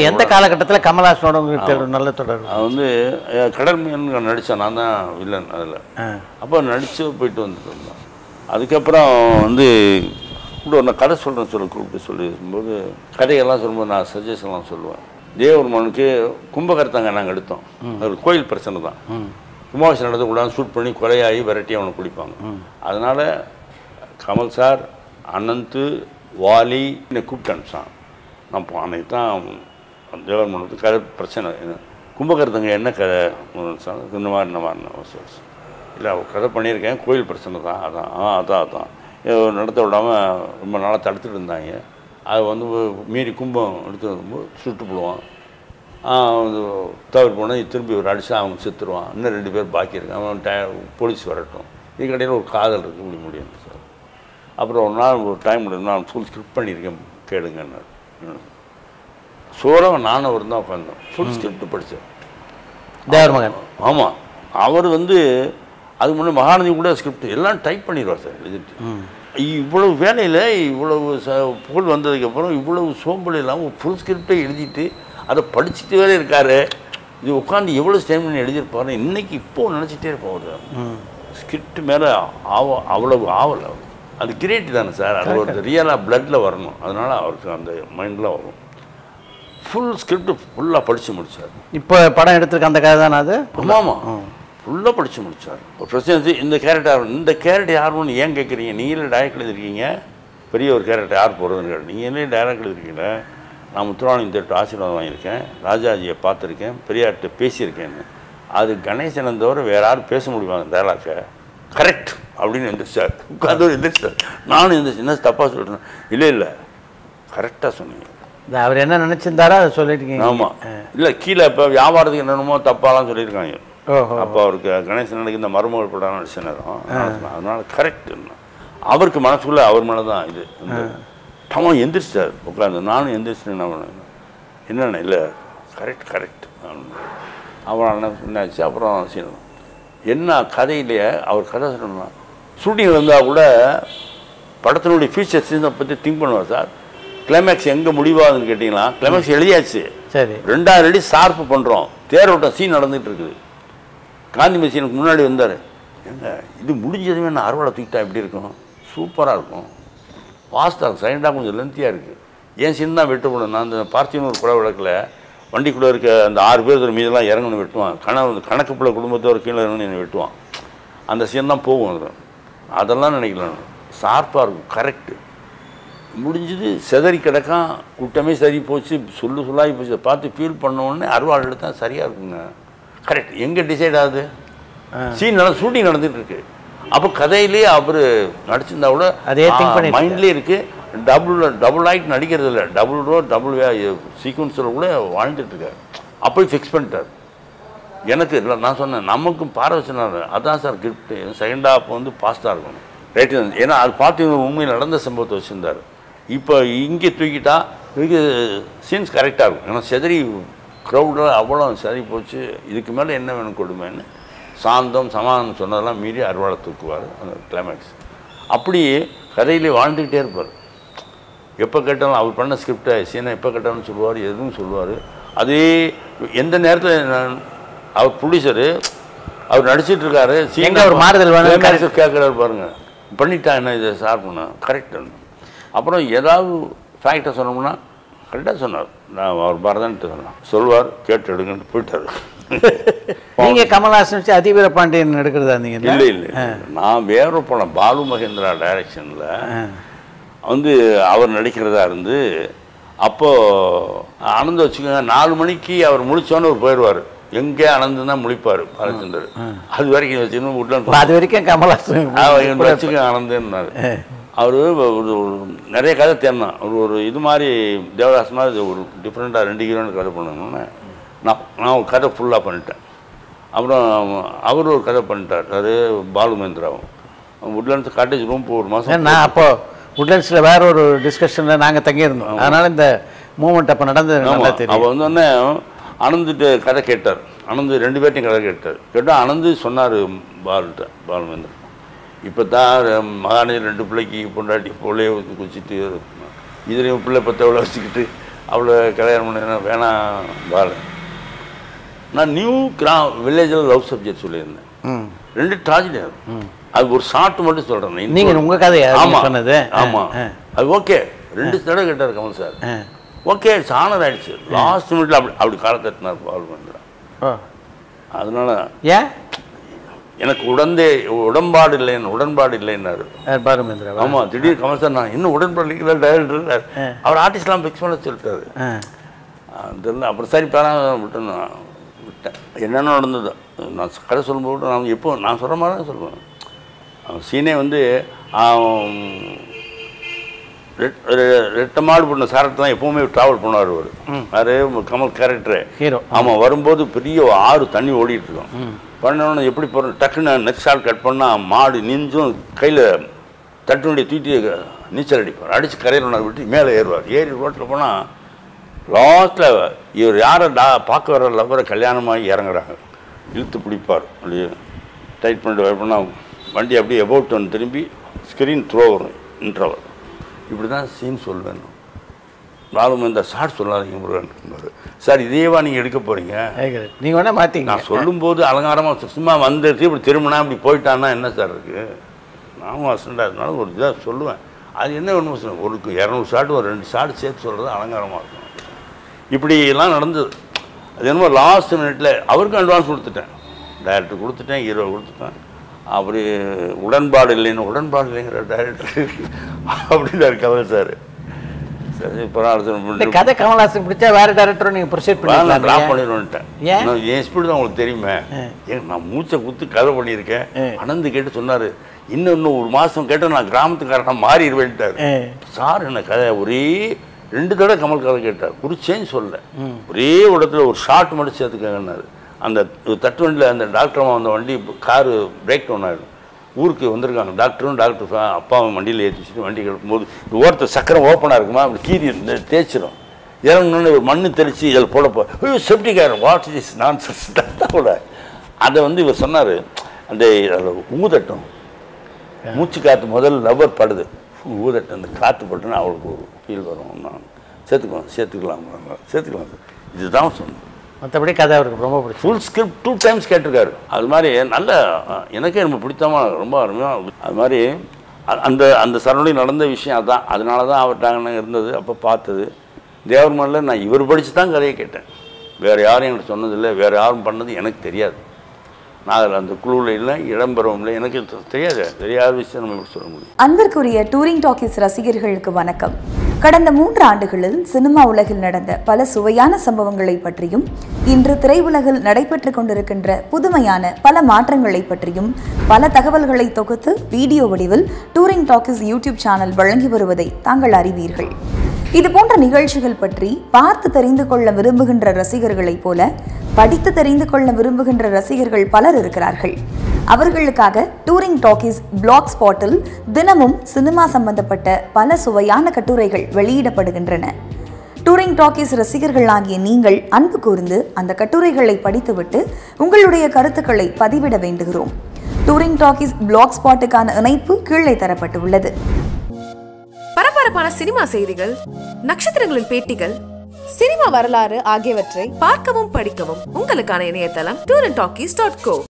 எந்த காலகட்டத்தில் கமல்ஹாசனோட உங்களுக்கு தெரு- நல்ல தொடர்பு அது வந்து அஹ், கடல் மீன் நடித்தேன் நான் தான் வில்லன் அதில் ஆ. அப்போ நடித்து போயிட்டு வந்துட்டு இருந்தோம் அதுக்கப்புறம் வந்து கூட ஒரு நான் கதை சொல்கிறேன் சொல்ல கூப்பிட்டு சொல்லியிருக்கும்போது கதையெல்லாம் சொல்லும்போது நான் சஜஷன்லாம் சொல்லுவேன் தேவர்மனுக்கு கும்பகர்த்தங்க நாங்கள் எடுத்தோம் அது ஒரு கோயில் பிரச்சனை தான் கும்பாபிஷேகம் நடந்து கூடாது ஷூட் பண்ணி கொலையாகி விரட்டி அவனை குடிப்பாங்க அதனால் கமல் சார் அனந்த் வாலி என்னை கூப்பிட்டு அனுப்பிச்சான் நான் போ- அன்னைக்கு தான் தேவர்மனுக்கு கதை பிரச்சனை கும்பகர்த்தங்க என்ன கதை சார் இந்த மாதிரி இந்த மாதிரி இல்லை கதை பண்ணியிருக்கேன் கோயில் பிரச்சனை தான் அதான் ஆ அதான் அதான் இது நடத்த விடாமல் ரொம்ப நாளாக தடுத்துட்டு இருந்தாங்க அது வந்து மீறி கும்பம் எடுத்து வரும்போது சுட்டு போடுவான் தவறு போனால் திரும்பி ஒரு அடிச்சா அவங்க செத்துருவான் இன்னும் ரெண்டு பேர் பாக்கி இருக்கான் அவன் டை போலீஸ் வரட்டும் இதுக்கடையில் ஒரு காதல் இருக்கு இப்படி முடியும் சார் அப்புறம் ஒரு நாள் ஒரு டைம் நான் ஃபுல் ஸ்கிரிப்ட் பண்ணியிருக்கேன் கேளுங்கன்னாரு ம். சோழவன் நானும் அவர் தான் உட்காந்தோம் ஃபுல் ஸ்கிரிப்ட் படித்தேன் தேவர் மகன் ஆமாம் அவர் வந்து அதுக்கு முன்னே மகாநதி கூட ஸ்கிரிப்ட் எல்லாம் டைப் பண்ணிடுவார் சார் எழுதிட்டு இவ்வளவு வேலையில் இவ்வளவு ச புகழ் வந்ததுக்கப்புறம் இவ்வளவு சோம்பல் இல்லாமல் ஃபுல் ஸ்கிரிப்டை எழுதிட்டு அதை படிச்சுட்டு வேற இருக்காரு இது உட்காந்து எவ்வளோ ஸ்டைம் பண்ணி எழுதியிருப்பாரு இன்னைக்கு இப்போ நினச்சிட்டே இருப்போம் அவர் ஸ்கிரிப்ட் மேலே ஆவ அவ்வளவு ஆவல் அவர் அது கிரியேட்டிவ் தானே சார் அது ஒரு ரியலாக பிளட்டில் வரணும் அதனால் அவருக்கு அந்த மைண்டில் வரும் ஃபுல் ஸ்கிரிப்ட் ஃபுல்லாக படித்து முடிச்சார் இப்போ படம் எடுத்திருக்க அந்த கதை தானே அது ஆமாம் ஆமாம் ஃபுல்லாக படித்து முடிச்சார் ஒரு பிரச்சனை வந்து இந்த கேரக்டர் இந்த கேரக்டர் யாருன்னு ஏன் கேட்குறீங்க நீங்களே டைரக்ட் எழுதிருக்கீங்க பெரிய ஒரு கேரக்டர் யார் போடுறதுன்னு கேட்டு நீங்களே டைரக்ட் எழுதிருக்கீங்க நான் முத்துராணி தேட்டு ஆசீர்வாதம் வாங்கியிருக்கேன் ராஜாஜியை பார்த்துருக்கேன் பெரியார்கிட்ட பேசியிருக்கேன்னு அது கணேசனை தவிர வேற யாரும் பேச முடியுமா அந்த டைலாக்கை கரெக்ட் அப்படின்னு எந்திரிச்சார் உட்காந்து எந்திரிச்சார் நானும் எந்திரிச்சு என்ன தப்பாக சொல்கிறேன் இல்லை இல்லை கரெக்டாக சொன்னீங்க இந்த அவர் என்ன நினைச்சிருந்தாரோ அதை சொல்லிருக்கீங்க ஆமாம் இல்லை கீழே இப்போ வியாபாரத்துக்கு என்னென்னமோ தப்பாலாம் சொல்லியிருக்காங்க ஓஹோ அப்போ அவருக்கு கணேசனுக்கு இந்த மருமகள் படம் நடிச்ச நேரம் அதனால கரெக்ட் அவருக்கு மனசுக்குள்ள அவர் மேலே தான் இது வந்து அவன் எந்திரிச்சிட்டார் உட்காந்து நானும் எந்திரிச்சு என்ன பண்ணேன் என்னென்ன இல்லை கரெக்ட் கரெக்ட் அவன் என்ன என்னாச்சு அப்புறம் சீனம் என்ன கதையிலேயே அவர் கதை சொல்லணும்னா ஷூட்டிங் இருந்தால் கூட படத்தினுடைய ஃபியூச்சர் சீனை பற்றி திங்க் பண்ணுவார் சார் கிளைமேக்ஸ் எங்கே முடிவாகுதுன்னு கேட்டிங்கன்னா கிளைமேக்ஸ் எழுதியாச்சு சரி ரெண்டாயிரம் அடி ஷார்ப்பு பண்ணுறோம் தேரோட்டம் சீன் நடந்துட்டு இருக்குது காந்தி மிஷினுக்கு முன்னாடி வந்தார் ஏங்க இது முடிஞ்சதுமே நான் அறுவடை தூக்கிட்டா எப்படி இருக்கும் சூப்பராக இருக்கும் ஃபாஸ்ட்டாக இருக்கும் சைண்டாக கொஞ்சம் லென்த்தியாக இருக்குது ஏன் சீன் தான் வெட்டப்படும் நான் அந்த பார்த்தினூர் குறை விளக்கில் வண்டிக்குள்ளே இருக்க அந்த ஆறு பேர் மீதெல்லாம் இறங்கணும் வெட்டுவான் கணக்கு கணக்கு பிள்ளை குடும்பத்தோட கீழே இறங்கணும் என்னை வெட்டுவான் அந்த சீன் தான் போகும் அது அதெல்லாம் நினைக்கல ஷார்ப்பாக இருக்கும் கரெக்டு முடிஞ்சது செதறி கிடக்கான் கூட்டமே சரி போச்சு சொல்லு சொல்லாகி போச்சு அதை பார்த்து ஃபீல் பண்ண உடனே அருவாள் எடுத்தா சரியாக இருக்குங்க கரெக்ட் எங்கே டிசைட் ஆகுது சீன் நட ஷூட்டிங் நடந்துட்டு இருக்கு அப்போ கதையிலே அவர் நடிச்சிருந்தா கூட அதே think பண்ணிட்டு மைண்ட்லேயே இருக்கு டபுள் டபுள் ஆகிட்டு நடிக்கிறது இல்லை டபுள் ரோ டபுள் சீக்வன்ஸில் கூட வாழ்ந்துட்டு இருக்காரு அப்படி ஃபிக்ஸ் பண்ணிட்டார் எனக்கு இல்லை நான் சொன்னேன் நமக்கும் பார வச்சுனார் அதான் சார் கிஃப்ட்டு செகண்ட் ஹாஃப் வந்து ஃபாஸ்ட்டாக இருக்கணும் ரைட்டு ஏன்னா அது பார்த்து உண்மையில் நடந்த சம்பவத்தை வச்சுருந்தார் இப்போ இங்கே தூக்கிட்டா இதுக்கு சீன்ஸ் கரெக்டாக இருக்கும் ஏன்னா செதறி க்ரௌடில் அவ்வளோ செதறி போச்சு இதுக்கு மேலே என்ன வேணும் கொடுமைன்னு சாந்தம் சமாதானம் சொன்னதெல்லாம் மீறி அறுவாளை தூக்குவார் அந்த கிளைமேக்ஸ் அப்படி கதையிலே வாழ்ந்துக்கிட்டே இருப்பார் எப்போ கேட்டாலும் அவர் பண்ண ஸ்கிரிப்டை சீனை எப்போ கேட்டாலும் சொல்லுவார் எதுவும் சொல்லுவார் அதே எந்த நேரத்தில் அவர் ப்ரொடியூசரு அவர் நடிச்சிட்டு இருக்காரு எங்க ஒரு மாறுதல் வேணும்? கேட்குறாரு பாருங்க பண்ணிட்டா என்ன இதை சார் பண்ண கரெக்ட் அப்புறம் ஏதாவது ஃபேக்டை சொன்னோம்னா கரெக்டாக சொன்னார் நான் அவர் பரதன்ட்டு சொன்னேன் சொல்வார் கேட்டு எடுங்கன்ட்டு போயிட்டார் நீங்க கமல்ஹாசன் வச்சு அதிவீர பாண்டியன் எடுக்கிறதா இருந்தீங்க இல்லை இல்லை நான் வேற ஒரு படம் பாலு மகேந்திரா டைரக்ஷனில் வந்து அவர் நடிக்கிறதா இருந்து அப்போது ஆனந்த் வச்சுக்கோங்க நாலு மணிக்கு அவர் முழிச்சோன்னு அவர் போயிடுவார் எங்கே ஆனந்த் தான் முழிப்பார் பாலச்சந்தர் அது வரைக்கும் வச்சுக்கணும் உட்லான் அது வரைக்கும் கமல்ஹாசன் இவன் வச்சுக்க ஆனந்தன்னாரு அவர் ஒரு ஒரு நிறைய கதை தேடினான் ஒரு ஒரு இது மாதிரி தேவதாஸ் மாதிரி இது ஒரு டிஃப்ரெண்ட்டாக ரெண்டு ஹீரோன்னு கதை பண்ணணும்னு நான் நான் ஒரு கதை ஃபுல்லாக பண்ணிட்டேன் அப்புறம் அவர் ஒரு கதை பண்ணிட்டார் அது பாலு மகேந்திராவும் உட்லாண்ட்ஸ் காட்டேஜ் ரூம் ஒரு மாதம் நான் அப்போ உட்லண்ட்ஸில் வேற ஒரு டிஸ்கஷனில் நாங்கள் தங்கியிருந்தோம் அதனால இந்த மூமெண்ட் அப்போ நடந்தது நல்லா ஆமாம் தெரியும் அவள் வந்து உடனே அனந்துட்டு கதை கேட்டார் அனந்து ரெண்டு பேர்ட்டையும் கதை கேட்டார் கேட்டால் அனந்து சொன்னார் பால்கிட்ட பாலுமேந்திரன் இப்போ தான் மகானி ரெண்டு பிள்ளைக்கு பொண்டாட்டி பிள்ளைய ஊற்றி குச்சிட்டு இதுலேயும் பிள்ளை பத்தவளை வச்சுக்கிட்டு அவளை கல்யாணம் பண்ண வேணாம் பால நான் நியூ கிரா வில்லேஜில் லவ் சப்ஜெக்ட் சொல்லியிருந்தேன் ம் ரெண்டு ட்ராஜடி அது அது ஒரு ஷார்ட் மட்டும் சொல்கிறேன் நீங்க உங்க கதையா நீங்க ஆமா சொன்னது ஆமா ஆ, அது ஓகே ரெண்டு தடவை கேட்டார் கமல் சார் ஆ. ஓகே சாணர் ஆயிடுச்சு லாஸ்ட் மினிட்ல அப்படி அப்படி காலை தட்டினார் பால் பண்ணுறான் ஓ அதனால ஏன் எனக்கு உடந்தே உடன்பாடு இல்லைன்னு உடன்பாடு இல்லைன்னாரு யார் பாலுமேந்திராவா ஆமா திடீர் கமல் சார் நான் இன்னும் உடன்பாடு இல்லை டைரக்டர் அவர் ஆர்டிஸ்ட்லாம் ஃபிக்ஸ் பண்ண சொல்லிட்டாரு ஆ தெரியல அப்புறம் சரி பேரா விட்டு நான் விட்டேன் என்னென்ன நடந்தது நான் கதை சொல்லும்போது நான் எப்போ நான் சொல்கிற மாதிரி தான் சொல்லுவேன் அவன் சீனே வந்து அவன் ரெட்- ரெ- ரெட்டை மாடு பண்ண சாரத்தை தான் எப்பவுமே ட்ராவல் பண்ணுவார் அவர் யாரு கமல் கேரக்டரு ஹீரோ ஆமாம் வரும்போது பெரிய ஆறு தண்ணி ஓடிட்டு இருக்கும் பண்ணோன்னு எப்படி போகிறோம் டக்குன்னு நெக்ஸ்ட் ஷாட் கட் பண்ணால் மாடு நிஞ்சும் கையில் தட்டு வண்டியை தூக்கி நீச்சல் அடிப்பார் அடித்து கரையில் ஒன்று விட்டு மேலே ஏறுவார் ஏறி ரோட்டில் போனால் லாஸ்ட்டில் இவர் யாரை டா பார்க்க வர லவ்வரை கல்யாணமாகி இறங்குறாங்க இழுத்து பிடிப்பார் அப்படியே டைட் பண்ணிட்டு வர பண்ணால் வண்டி அப்படியே எபவுட் ஒன்று திரும்பி ஸ்க்ரீன் த்ரோ வரும் இன்ட்ரவர் இப்படி தான் சீன் சொல்வேன் நாலும் இந்த ஷார்ட் சொல்லாதீங்க முருகன் சார் இதேவா நீங்கள் எடுக்க போகிறீங்க கேக்குது. நீங்க வேணா மாத்தீங்க நான் சொல்லும்போது அலங்காரமாக சும்மா வந்துட்டு இப்படி திரும்பினா இப்படி போயிட்டான்னா என்ன சார் இருக்குது நானும் அசண்டாக இருந்தாலும் ஒரு இதாக சொல்லுவேன் அது என்ன ஒன்று சொல்லுவேன் ஒரு இரநூறு ஷாட் ஒரு ரெண்டு ஷாட் சேர்த்து சொல்கிறது அலங்காரமாக இருக்கும் இப்படி எல்லாம் நடந்தது அது என்னமோ லாஸ்ட் மினிட்ல அவருக்கும் அட்வான்ஸ் கொடுத்துட்டேன் டைரக்டர் கொடுத்துட்டேன் ஹீரோ கொடுத்துட்டேன் அப்படி உடன்பாடு இல்லைன்னு உடன்பாடு இல்லைங்கிற டைரக்டர் அப்படின்னாரு கமல் சார் சரி இப்போ இந்த கதை கமல்ஹாசன் பிடிச்சா வேற டேரக்டரும் நீங்க ப்ரொசீட் நான் ட்ராப் பண்ணிக்கலாம் பண்ணிடுவேன்ட்டேன் ஏன்? நான் என் ஸ்பீடு தான் உங்களுக்கு தெரியுமே ஏன் நான் மூச்சை குத்து கதை பண்ணியிருக்கேன் ஆ. அனந்து கேட்டு சொன்னாரு இன்னும் இன்னும் ஒரு மாசம் கேட்டால் நான் கிராமத்துக்காரனா மாறிடுவேன்ட்டார் சார் என்ன கதை ஒரே ரெண்டு தடவை கமல் கதை கேட்டார் ஒரு சேஞ்ச் சொல்லல ஒரே இடத்துல ஒரு ஷார்ட் மட்டும் சேர்த்துக்கங்கன்னாரு அந்த தட்டு வண்டியில் அந்த டாக்டர் அம்மா வந்த வண்டி காரு பிரேக் டவுன் ஆகிடும் ஊருக்கு வந்திருக்காங்க டாக்டரும் டாக்டர் ஃபே- அப்பாவும் வண்டியில் ஏற்றி வச்சுட்டு வண்டி கிடக்கும்போது இந்த ஓரத்தில் சக்கரம் ஓப்பனாக இருக்குமா அப்படி கீறி இந்த தேய்ச்சிரும் இறங்கணுன்னு ஒரு மண்ணு தெளித்து இதில் போட போ ஐயோ செப்டிக்கார் வாட் இஸ் நான் கூட அதை வந்து இவர் சொன்னார் அந்த அதில் ஊதட்டும் மூச்சு காற்று முதல்ல லவ்வர் படுது ஊதட்டும் அந்த காற்று பட்டுன்னு அவளுக்கு ஒரு ஃபீல் வரும் நான் சேர்த்துக்கலாம் சேர்த்துக்கலாம் சேர்த்துக்கலாம் இதுதான் சொன்னேன் மற்றபடி கதை அவருக்கு ரொம்ப பிடிச்சி ஃபுல் ஸ்கிரிப்ட் டூ டைம்ஸ் கேட்டிருக்காரு அது மாதிரி நல்ல அஹ், எனக்கே ரொம்ப பிடித்தமாக ரொம்ப அருமையாக அது மாதிரி அ- அந்த அந்த சரௌண்டிங் நடந்த விஷயம் அதான் அதனால தான் அவர்கிட்ட இருந்தது அப்போ பார்த்தது தேவர்மனில் நான் இவர் படித்து தான் கதையை கேட்டேன் வேறு யாரும் எனக்கு சொன்னதில்லை வேறு யாரும் பண்ணது எனக்கு தெரியாது நான் அதில் அந்த குழுவில் இல்லை இடம்பெறவும் இல்லை எனக்கு தெ- தெரியாது தெரியாத விஷயம் நம்ம எப்படி சொல்ல முடியும் அன்பிற்குரிய டூரிங் டாக்கீஸ் ரசிகர்களுக்கு வணக்கம் கடந்த மூன்று ஆண்டுகளில் சினிமா உலகில் நடந்த பல சுவையான சம்பவங்களை பற்றியும் இன்று திரையுலகில் நடைபெற்றுக் கொண்டிருக்கின்ற புதுமையான பல மாற்றங்களை பற்றியும் பல தகவல்களை தொகுத்து வீடியோ வடிவில் டூரிங் டாக்கீஸ் யூடியூப் சேனல் வழங்கி வருவதை தாங்கள் அறிவீர்கள் இது போன்ற நிகழ்ச்சிகள் பற்றி பார்த்து தெரிந்து கொள்ள விரும்புகின்ற ரசிகர்களைப் போல படித்து தெரிந்து கொள்ள விரும்புகின்ற ரசிகர்கள் பலர் இருக்கிறார்கள் அவர்களுக்காக டூரிங் டாக்கீஸ் பிளாக் ஸ்பாட்டில் தினமும் சினிமா சம்பந்தப்பட்ட பல சுவையான கட்டுரைகள் வெளியிடப்படுகின்றன டூரிங் டாக்கீஸ் ரசிகர்களாகிய நீங்கள் அன்பு கூர்ந்து அந்த கட்டுரைகளை படித்துவிட்டு உங்களுடைய கருத்துக்களை பதிவிட வேண்டுகிறோம் டூரிங் டாக்கீஸ் பிளாக் ஸ்பாட்டுக்கான இணைப்பு கீழே தரப்பட்டுள்ளது பரபரப்பான சினிமா செய்திகள் நட்சத்திரங்களின் பேட்டிகள் சினிமா வரலாறு ஆகியவற்றை பார்க்கவும் படிக்கவும் உங்களுக்கான இணையதளம் tour and talkies dot go